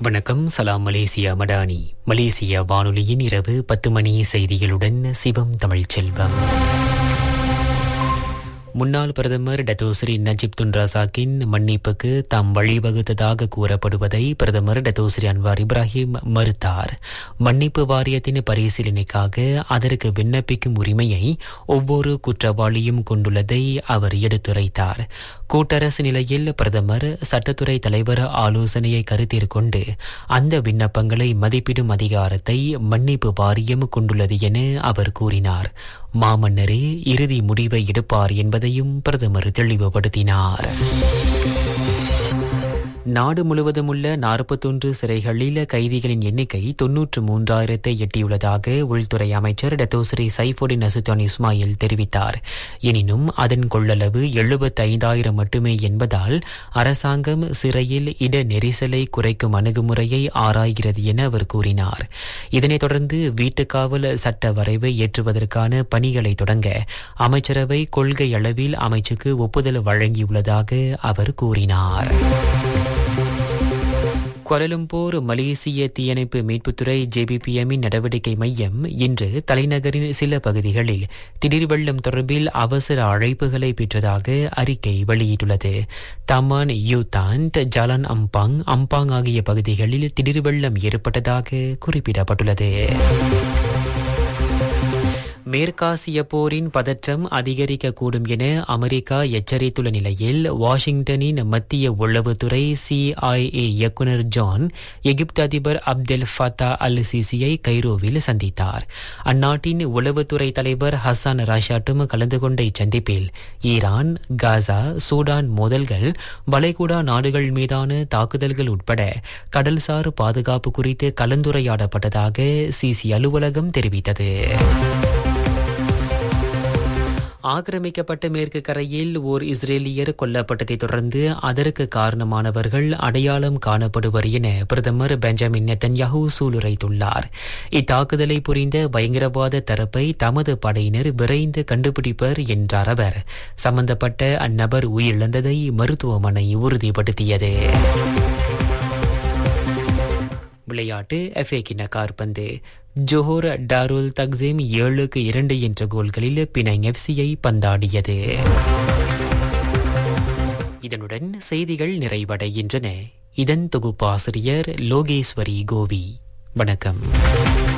வணக்கம் சலாம் Malaysia Madani Malaysia வானொலியின் இரவு பத்து மணி செய்திகளுடன் சிவம் தமிழ்ச் செல்வம் முன்னாள் பிரதமர் டத்தோஸ்ரீ நஜிப் துன் ரசாக்கின் மன்னிப்புக்கு தாம் வழிவகுத்ததாக கூறப்படுவதை பிரதமர் டத்தோஸ்ரீ அன்வார் இப்ராஹிம் மறுத்தார் மன்னிப்பு வாரியத்தின் பரிசீலனைக்காக அதற்கு விண்ணப்பிக்கும் உரிமையை ஒவ்வொரு குற்றவாளியும் கொண்டுள்ளதை அவர் எடுத்துரைத்தார் கூட்டரசு நிலையில் பிரதமர் சட்டத்துறை தலைவர் ஆலோசனையை கருத்தில் கொண்டு அந்த விண்ணப்பங்களை மதிப்பிடும் அதிகாரத்தை மன்னிப்பு வாரியம் கொண்டுள்ளது என அவர் கூறினார் மாமன்னரே இறுதி முடிவை எடுப்பார் என்பதையும் பிரதமர் தெளிவுபடுத்தினார் நாடு முழுவதும் உள்ள நாற்பத்தொன்று சிறைகளில் கைதிகளின் எண்ணிக்கை தொன்னூற்று மூன்றாயிரத்தை எட்டியுள்ளதாக உள்துறை அமைச்சர் டத்தோஸ்ரீ சைஃபுடின் அசுத்தான் இஸ்மாயில் தெரிவித்தார் எனினும் அதன் கொள்ளளவு எழுபத்தைந்தாயிரம் மட்டுமே என்பதால் அரசாங்கம் சிறையில் இட நெரிசலை குறைக்கும் அணுகுமுறையை ஆராய்கிறது என அவர் கூறினார் இதனைத் தொடர்ந்து வீட்டுக்காவல் சட்ட வரைவை ஏற்றுவதற்கான பணிகளை தொடங்க அமைச்சரவை கொள்கை அளவில் அமைச்சுக்கு ஒப்புதல் வழங்கியுள்ளதாக அவர் கூறினார் கோலலம்பூர் மலேசிய தீயணைப்பு மீட்புத்துறை ஜேபிபிஎம்மின் நடவடிக்கை மையம் இன்று தலைநகரின் சில பகுதிகளில் திடீர் வெள்ளம் தொடர்பில் அவசர அழைப்புகளை பெற்றதாக அறிக்கை வெளியிட்டுள்ளது Taman U Thant Jalan Ampang Ampang ஆகிய பகுதிகளில் திடீர் வெள்ளம் ஏற்பட்டதாக குறிப்பிடப்பட்டுள்ளது மேற்காசிய போரின் பதற்றம் அதிகரிக்கக்கூடும் என அமெரிக்கா எச்சரித்துள்ள நிலையில் வாஷிங்டனின் மத்திய உளவுத்துறை சிஐஏ இயக்குநர் ஜான் எகிப்து அதிபர் அப்தெல் ஃபத்தா அல் சிசியை கைரோவில் சந்தித்தார் அந்நாட்டின் உளவுத்துறை தலைவர் ஹசான் ராஷாட்டும் கலந்து கொண்ட இச்சந்திப்பில் ஈரான் காசா சூடான் மோதல்கள் வளைகுடா நாடுகள் மீதான தாக்குதல்கள் உட்பட கடல்சார் பாதுகாப்பு குறித்து கலந்துரையாடப்பட்டதாக சிசி அலுவலகம் தெரிவித்தது ஆக்கிரமிக்கப்பட்ட மேற்கு கரையில் ஓர் இஸ்ரேலியர் கொல்லப்பட்டதை தொடர்ந்து அதற்கு காரணமானவர்கள் அடையாளம் காணப்படுவர் என பிரதமர் பெஞ்சமின் நெத்தன்யாஹூ சூளுரைத்துள்ளார் இத்தாக்குதலை புரிந்த பயங்கரவாத தரப்பை தமது படையினர் விரைந்து கண்டுபிடிப்பர் என்றார் அவர் சம்பந்தப்பட்ட அந்நபர் உயிரிழந்ததை மருத்துவமனை உறுதிப்படுத்தியது விளையாட்டு எஃப்ஏ கிண்ண கார்பந்து ஜோஹர் டாருல் தக்ஸிம் ஏழுக்கு இரண்டு என்ற கோல்களில் பினாங் எஃப்சியை பந்தாடியது இதனுடன் செய்திகள் நிறைவடைகின்றன இதன் தொகுப்பாசிரியர் லோகேஸ்வரி கோவி வணக்கம்